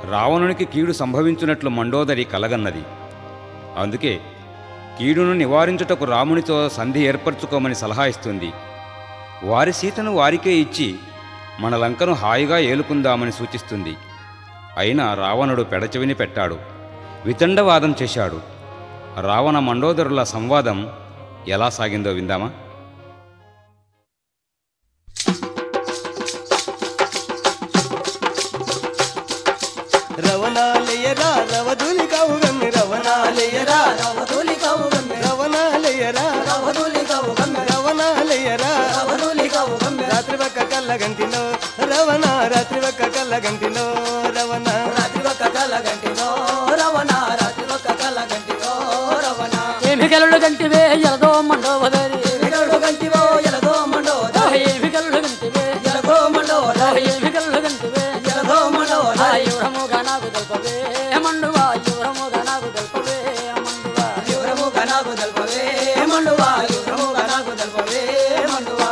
రావణునికి కీడు సంభవించున్నట్లు మండోదరి కలగన్నది అందుకే కీడును నివారించుటకు రామునితో సంధి ఏర్పరచుకోమని సలహా ఇస్తుంది వారి సీతను వారికే ఇచ్చి మన లంకను హాయిగా ఏలుకుందామని సూచిస్తుంది అయినా రావణుడు పెడచెవిని పెట్టాడు వితండవాదం చేశాడు రావణ మండోదరుల సంవాదం ఎలా సాగిందో విందామా రవణాలయరా రవధులి కవుగమ్మి రవణాలయరా రవధులి కవుగమ్మె రవణాలయరా రవధులి కవుగమ్మె రవణాలయరా రవధులి కవుగమ్మె రాత్రి ఒక్క కళ్ళ గంటిలో రవణ రాత్రి ఒక్క కళ్ళ గంటిలో రవణ రాత్రి ఒక్క కల గంటిలో రవణ రాత్రి ఒక్క కల గంటిలో రవణ ఏమి కలలు గంటివే ఎలదో మండోదరి ఎగడు గంటివో ఎలదో మండో ఏమి కలలు గంటివే ఎలదో మండో ఏమి కలలు గంటివే ఎలదో మండో యువరముగా నాకు తెల్పవే మండువా యువరముగా నాకు తెల్పవే మండువా యువరము గనాకు తెల్పవే మండువా యువరము గనాకు తెల్పవే మండువా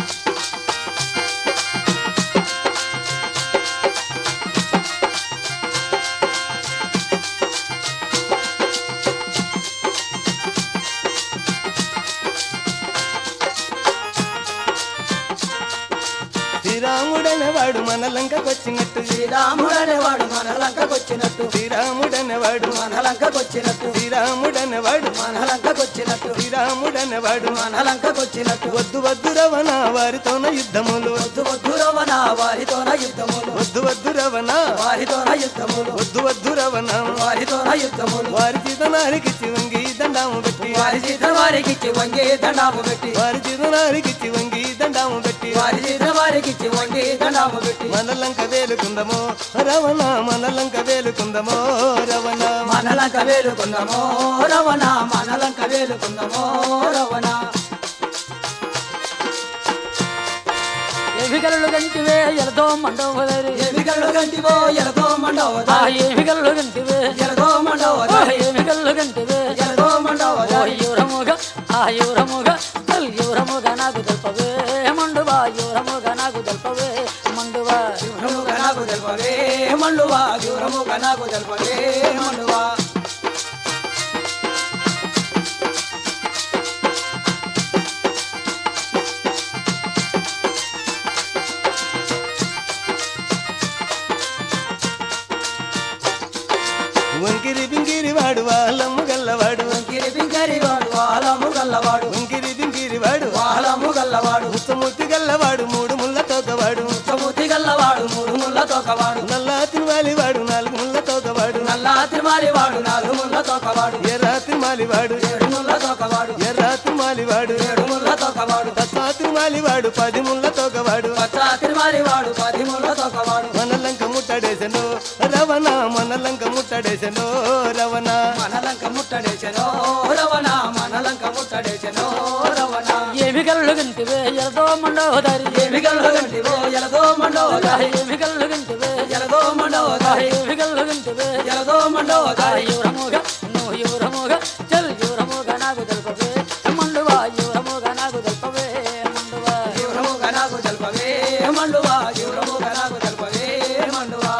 శ్రీరాముడనే వాడు మన లంకకొచ్చినట్టు శ్రీరాముడనే వాడు మన లంకకొచ్చినట్టు శ్రీరాముడనే వాడు మన లంకకొచ్చినట్టు శ్రీరాముడనే వాడు మన లంకకొచ్చినట్టు శ్రీరాముడనే వాడు మన లంకకొచ్చినట్టు వద్దు వద్దు రవణ వారితోన యుద్ధములు వద్దు వద్దు రవణ వారితోన యుద్ధములు వద్దు వద్దు రవణ వారితోన యుద్ధములు వద్దు వద్దు రవణ వారితోన యుద్ధములు వారి చేత నారికిచ్చి వంగి దండాము పెట్టి వారి చేత వారికిచ్చి వంగి దండాము పెట్టి వారి చేత నారికిచ్చి వంగి దండాము పెట్టి వారి చేత వారికిచ్చి వంగి దండాము పెట్టి మన లంక వేలుకుందమో రవణ మన లంక వేలుకుందమో రవణ మన లంక వేలుకుందమో రవణ మన లంక వేలుకుందమో రవణ ఏమి కలలు గంటివే ఎలదో మండోదరి ఏమి కళ్ళు గంటివో ఎలదో మండవదా ఏమి కలలు గంటివే ఎలదో మండవదా ఏమి కలలు గంటివే ఎలదో మండవదా యువరముగా ఆ యువరముగా తల్ యువరముగా నాకు తెల్పవే మండువా యువరముగా నాకు తెల్పవే మండువా యువరము గనాకు తెల్పవే మండువా యువరము గనాకు తెల్పవే మండువా వంకిరి బింగిరి వాడు వాళ్ళమ్ము గల్లవాడు వంకిరి పింకరి వాడు వాలము గల్లవాడు వంకిరి బింగిరి వాడు వాలము గల్లవాడు ముత్తముత్తి గల్లవాడు మూడు ముళ్ళ తోకవాడు ముచ్చమూతి గల్లవాడు మూడు ముళ్ళ తోకవాడు నల్లా తిరువాలి వాడు నాలుగు ముళ్ళ తోకవాడు నల్లా తిరుమాలి వాడు నాలుగు ముళ్ళ తోకవాడు ఎర్రా తిరుమాలి వాడు ఏడు ముళ్ళ తోకవాడు ఎర్రా తిరుమాలి వాడు ఏడు ముళ్ళ తోకవాడు తత్వా తిరుమాలి వాడు పది ముళ్ళ తోకవాడు పచ్చా తిరుమాలి వాడు పది ముళ్ళ తోకవాడు మన లంక ముట్టడేసెను రవణ మన లంక ముట్టడేసెను రవణ మన లంక ముట్టడేసెనో రవణ మన లంక ముట్టడేసెనో రవణ ఏమి కలలు గంటివే ఎలదో మండోదరి ఏమి గల్లు గంటివో ఎలదో మండోదా ఏమి కలలు గంటివే ఎలదో మండోదా ఏమి కలలు గంటివే ఎలదో మండోదా యువరముగా నువ్వు యువరముగా చల్ యువరముగా నాకు తెల్పవే మండువా యువరముగా నాకు తెల్పవే మండువా జీవరము గనాకు తెల్పవే మండువా జీవరము గనాకు తెల్పవే మండువా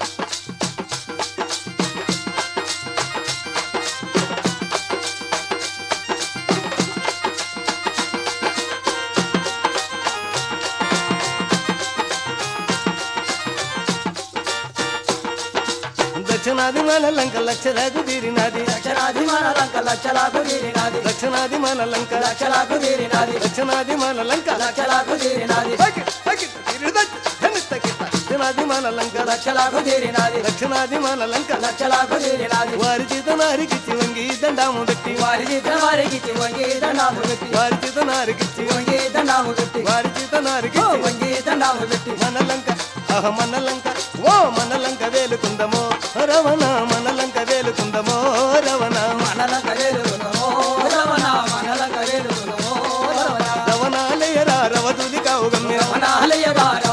దక్షిణాది మన లంక లక్షలకు తీరినాది లక్షలాది మన లంక లక్షలకు తీరినాది దక్షిణాది మన లంక లక్షలకు తీరినాది దక్షిణాది మన లంక లక్షలకు తీరినాది దక్షిణాది మన లంక లక్షలకు తీరినాది దక్షిణాది మన లంక లక్షలకు తీరినాది వారి చేత నారికిచ్చి వంగి దండాము పెట్టి వారి చేత వారికి వంగి దండాము పెట్టి వారి చేత నారికిచ్చి వంగి దండాము పెట్టి వారి చేత నారికిచ్చి వంగి దండాము పెట్టి మన లంక ఆహ మన లంక ఓ మన లంక వేలుకుందమో రవణ మన లంక వేలుకుందమో రవణ మన లంక వేలుకున్నామో రవణ మన లంక వేలుకున్నామో రవణ రవణాలయరా రవదులి కావుగమ్య రవణాలయ